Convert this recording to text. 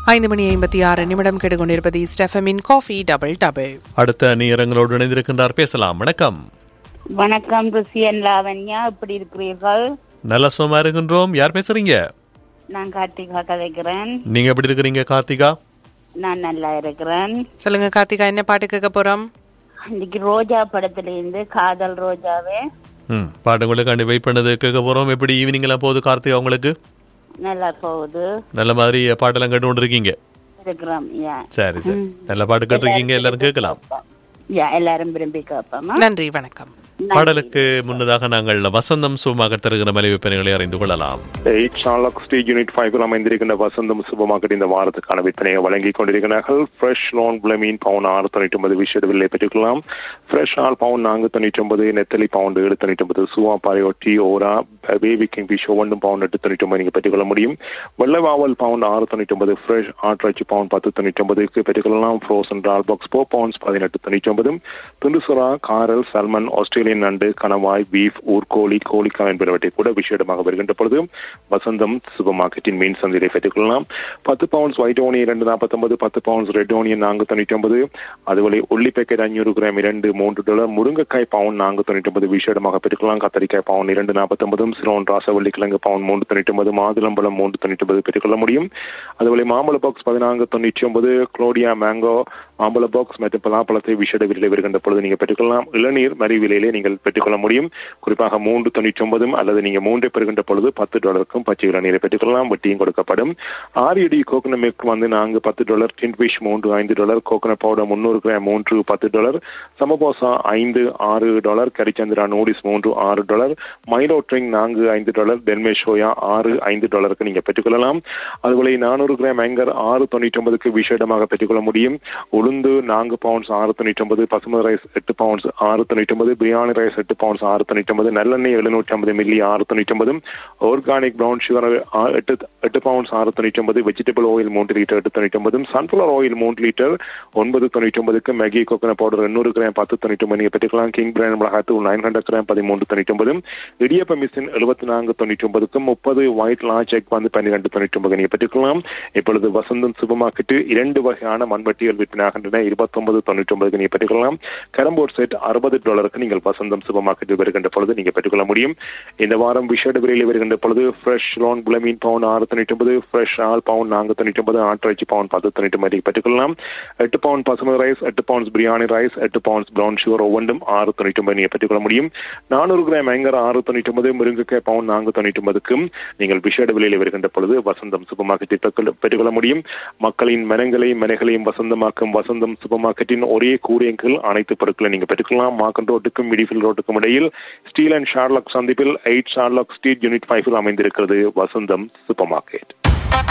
ஐந்து மணி ஐம்பத்தி ஆறு நிமிடம் கேட்டுக்கொண்டிருப்பது ஸ்டெஃபமின் காஃபி டபுள் டபுள் அடுத்த நேரங்களோடு இணைந்திருக்கின்றார் பேசலாம் வணக்கம் வணக்கம் ருசியன் லாவண்யா எப்படி இருக்கிறீர்கள் நல்ல சுகமா இருக்கின்றோம் யார் பேசுறீங்க நான் கார்த்திகா கதைக்கிறேன் நீங்க எப்படி இருக்கிறீங்க கார்த்திகா நான் நல்லா இருக்கிறேன் சொல்லுங்க கார்த்திகா என்ன பாட்டு கேட்க போறோம் இன்னைக்கு ரோஜா படத்திலிருந்து காதல் ரோஜாவே ம் பாட்டு உங்களுக்காண்டி வெயிட் பண்ணது கேட்க போறோம் எப்படி ஈவினிங் எல்லாம் போகுது கார்த்திகா உங்களுக்கு நல்லா போகுது நல்ல மாதிரி பாட்டெல்லாம் கேட்டு கொண்டு இருக்கீங்க இருக்கிறோம் யா சரி சரி நல்ல பாட்டு கேட்டிருக்கீங்க எல்லாரும் கேட்கலாம் யா எல்லாரும் விரும்பி கேட்போமா நன்றி வணக்கம் பாடலுக்கு முன்னதாக நாங்கள் வசந்தம் சுகமாக தருகிற மலை விற்பனைகளை அறிந்து கொள்ளலாம் எயிட் ஷார்லாக் ஸ்டேட் யூனிட் ஃபைவ் அமைந்திருக்கின்ற வசந்தம் சூப்பர் மார்க்கெட் இந்த வாரத்துக்கான விற்பனையை வழங்கிக் கொண்டிருக்கிறார்கள் ஃப்ரெஷ் லோன் பிளமீன் பவுன் ஆறு தொண்ணூற்றி ஒன்பது விஷய விலை பெற்றுக்கலாம் ஃப்ரெஷ் ஆல் பவுன் நான்கு தொண்ணூற்றி ஒன்பது நெத்தலி பவுண்ட் ஏழு தொண்ணூற்றி ஒன்பது சுவா பாறையொட்டி ஓரா பேபி கிங் ஃபிஷ் ஒவ்வொன்றும் பவுண்ட் எட்டு தொண்ணூற்றி ஒன்பது நீங்கள் பெற்றுக்கொள்ள முடியும் வெள்ளவாவல் பவுண்ட் ஆறு தொண்ணூற்றி ஒன்பது ஃப்ரெஷ் ஆட்ராச்சி பவுண்ட் பத்து தொண்ணூற்றி ஒன்பதுக்கு பெற்றுக்கொள்ளலாம் frozen dal box four pounds பதினெட்டு தொண்ணூற்றி ஒன்பது துண்டுசுரா காரல் சல்மன் ஆஸ்திரேலியன் நண்டு கணவாய் பீஃப் ஊர்கோழி கோழிக்காய் என்பவற்றை கூட விஷயமாக வருகின்ற பொழுது வசந்தம் சூப்பர் மார்க்கெட்டின் மீன் சந்தையை பெற்றுக்கொள்ளலாம் பத்து பவுண்ட்ஸ் ஒயிட் ஓனியன் இரண்டு நாற்பத்தொன்பது பத்து பவுண்ட்ஸ் ரெட் ஓனியன் நான்கு தொண்ணூற்றி ஒன்பது அதுபோல உள்ளி பேக்கெட் ஐநூறு கிராம் இரண்டு மூன்று டாலர் முருங்கைக்காய் பவுன் நான்கு தொண்ணூற்றி ஒன்பது விஷயமாக பெற்றுக்கொள்ளலாம் கத்தரிக்காய் பவுன் இரண்டு நாற்பத்தொன்பதும் சிலோன் ராசவள்ளி கிழங்கு பவுன் மூன்று தொண்ணூற்றி ஒன்பது மாதுளம்பழம் மூன்று தொண்ணூற்றி ஒன்பது பெற்றுக்கொள்ள முடியும் அதுபோல மாம்பழ பாக்ஸ் பதினான்கு தொண்ணூற்றி ஒன்பது குளோடியா மேங்கோ மாம்பழ பாக்ஸ் மற்றும் பலாப்பழத்தை விஷட விலையில் வருகின்ற பொழுது நீங்கள் பெற்றுக்கொள்ளலாம் இளநீர் மறி விலையிலே நீங்கள் பெற்றுக்கொள்ள முடியும் குறிப்பாக மூன்று தொண்ணூற்றி ஒன்பதும் அல்லது நீங்கள் மூன்றை பெறுகின்ற பொழுது பத்து டாலருக்கும் பச்சை இளநீரை பெற்றுக்கொள்ளலாம் வட்டியும் கொடுக்கப்படும் ஆறு அடி கோகனட் மில்க் வந்து நான்கு பத்து டாலர் டின் ஃபிஷ் மூன்று ஐந்து டாலர் கோகனட் பவுடர் முந்நூறு கிராம் மூன்று பத்து டாலர் சமபோசா ஐந்து ஆறு டாலர் கரிச்சந்திரா நூடிஸ் மூன்று ஆறு டாலர் மைலோ ட்ரிங் நான்கு ஐந்து டாலர் டென்மே ஷோயா ஆறு ஐந்து டாலருக்கு நீங்கள் பெற்றுக்கொள்ளலாம் அதுபோல நானூறு கிராம் ஆங்கர் ஆறு தொண்ணூற்றி ஒன்பதுக்கு விஷேடமாக பெற்றுக்கொள்ள முடியும் உளுந்து நான்கு பவுண்ட்ஸ் ஆறு தொண்ணூற்றி ஒன்பது பசுமை ரைஸ் எட்டு பவுண்ட்ஸ் ஆறு தொண்ணூற்றி ஒன்பது பிரியாணி ரைஸ் எட்டு பவுண்ட்ஸ் ஆறு தொண்ணூற்றி ஒன்பது நல்லெண்ணெய் எழுநூற்றி ஐம்பது மில்லி ஆறு தொண்ணூற்றி ஒன்பது ஆர்கானிக் ப்ரௌன் சுகர் எட்டு எட்டு பவுண்ட்ஸ் ஆறு தொண்ணூற்றி ஒன்பது வெஜிடபிள் ஆயில் மூன்று லிட்டர் எட்டு தொண்ணூற்றி ஒன்பது சன்ஃப்ளவர் ஆயில் மூன்று லிட்டர் ஒன்பது தொண்ணூற்றி ஒன்பதுக்கு மேகி கோகனட் பவுடர் எண்ணூறு கிராம் பத்து தொண்ணூற்றி ஒன்பது நீங்கள் பெற்றுக்கலாம் கிங் பிராண்ட் மிளகாத்தூள் நைன் ஹண்ட்ரட் கிராம் பதிமூன்று தொண்ணூற்றி ஒன்பது இடியப்ப மிஷின் எழுபத்தி நான்கு தொண்ணூற்றி ஒன்பதுக்கும் முப்பது ஒயிட் லா செக் வந்து பன்னிரெண்டு தொண்ணூற்றி ஒன்பது நீங்கள் பெற்றுக்கலாம் இப்பொழுது வசந்தம் சூப்பர் மார்க்கெட்டு இரண்டு வகையான மண்வெட்டிகள் விற்பனையாகின்றன இருபத்தொன்பது தொண்ணூற்றி ஒன்பதுக்கு நீங்கள் பெற்றுக்கொள்ளலாம் கேரம்போர்ட் செட் அறுபது டாலருக்கு நீங்கள் வசந்தம் சூப்பர் மார்க்கெட்டில் வருகின்ற பொழுது நீங்கள் பெற்றுக்கொள்ள முடியும் இந்த வாரம் விஷேட விலையில் வருகின்ற பொழுது ஃப்ரெஷ் லோன் புலமீன் பவுன் ஆறு தொண்ணூற்றி ஒன்பது ஃப்ரெஷ் ஆல் பவுன் நான்கு தொண்ணூற்றி ஒன்பது ஆட்டிறைச்சி பவுன் பத்து தொண்ணூற்றி ஒன்பது பெற்றுக்கொள்ளலாம் எட்டு பவுன் பசுமை ரைஸ் எட்டு பவுன்ஸ் பிரியாணி ரைஸ் எட்டு பவுன்ஸ் ப்ரௌன் சுகர் ஒவ்வொன்றும் ஆறு தொண்ணூற்றி ஒன்பது நீங்கள் பெற்றுக்கொள்ள முடியும் நானூறு கிராம் ஏங்கர் ஆறு தொண்ணூற்றி ஒன்பது முருங்கைக்காய் பவுன் நான்கு தொண்ணூற்றி ஒன்பதுக்கும் நீங்கள் விஷேட விலையில் வருகின்ற பொழுது வசந்தம் சூப்பர் மார்க்கெட்டில் பெற்றுக்கொள்ள- பெற்றுக்கொள்ள முடியும் மக்களின் மனங்களையும் மனைகளையும் வசந்தமாக்கும் வசந்தம் சூப்பர் மார்க்கெட்டின் ஒரே கூறியங்கள் அனைத்து பொருட்களை நீங்கள் பெற்றுக்கொள்ளலாம் மார்க்கன் ரோட்டுக்கும் மிடிஃபில் ரோட்டுக்கும் இடையில் ஸ்டீல் அண்ட் ஷார்லாக் சந்திப்பில் eight Sherlock street unit five அமைந்திருக்கிறது வசந்தம் சூப்பர் மார்க்கெட்